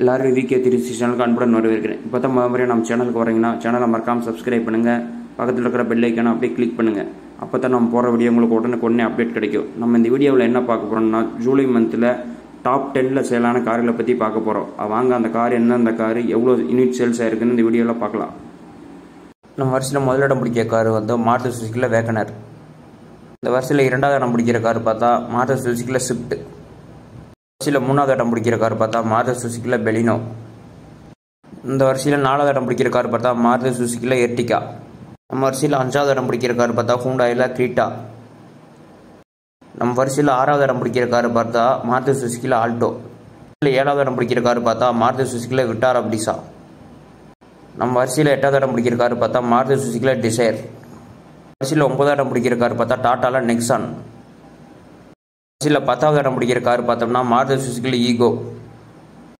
எல்லாரும் விகே திருச்சி சேனலுக்கு அன்புடன் வரவேற்கிறேன் இப்போ தான் முதல் முறையாக நம்ம சேனலுக்கு வரீங்கன்னா சேனலை மறக்காமல் சப்ஸ்கிரைப் பண்ணுங்கள் பக்கத்தில் இருக்கிற பெல் ஐக்கானை அப்படியே கிளிக் பண்ணுங்கள் அப்போ தான் நம்ம போகிற வீடியோ உங்களுக்கு உடனுக்கு உடனே அப்டேட் கிடைக்கும் நம்ம இந்த வீடியோவில் என்ன பார்க்க போகிறோம்னா ஜூலை மந்தில் டாப் டென்னில் சேலான கார்களை பற்றி பார்க்க போகிறோம் வாங்க அந்த கார் என்ன அந்த கார் எவ்வளோ யூனிட் சேல்ஸ் ஆயிருக்குன்னு இந்த வீடியோவில் பார்க்கலாம் நம்ம வருஷத்தில் முதலிடம் பிடிக்கிற கார் வந்து மாருதி சுசுக்கியில் வேகனர் இந்த வருஷத்தில் இரண்டாவது இடம் பிடிக்கிற கார் பார்த்தா மாருதி சுசுக்கியில் ஸ்விஃப்ட் வரிசையில் மூணாவது இடம் பிடிக்கிற கார் பார்த்தா மாருதி சுசுக்கியில் பெலினோ இந்த வரிசையில் நாலாவது இடம் பிடிக்கிற கார் பார்த்தா மாருதி சுசுக்கியில் எர்டிகா நம்ம வரிசையில் அஞ்சாவது இடம் பிடிக்கிற கார் பார்த்தா ஹூண்டாயில் க்ரீட்டா நம்ம வரிசையில் ஆறாவது இடம் பிடிக்கிற கார் பார்த்தா மாருதி சுசுக்கியில் ஆல்டோ இல்லை ஏழாவது இடம் பிடிக்கிற கார் பார்த்தா மாருதி சுசுக்கியில் விட்டார் அப்டிசா நம்ம வரிசையில் எட்டாவது இடம் பிடிக்கிற கார் பார்த்தா மாருதி சுசுக்கியில் டிசைர் வரிசையில் ஒன்பதாவது இடம் பிடிக்கிற கார் பார்த்தா டாட்டாவில் நெக்ஸான் வரிசையில் பத்தாவது இடம் பிடிக்கிற கார் பார்த்தோம்னா மாருதி சுசுக்கியில் ஈகோ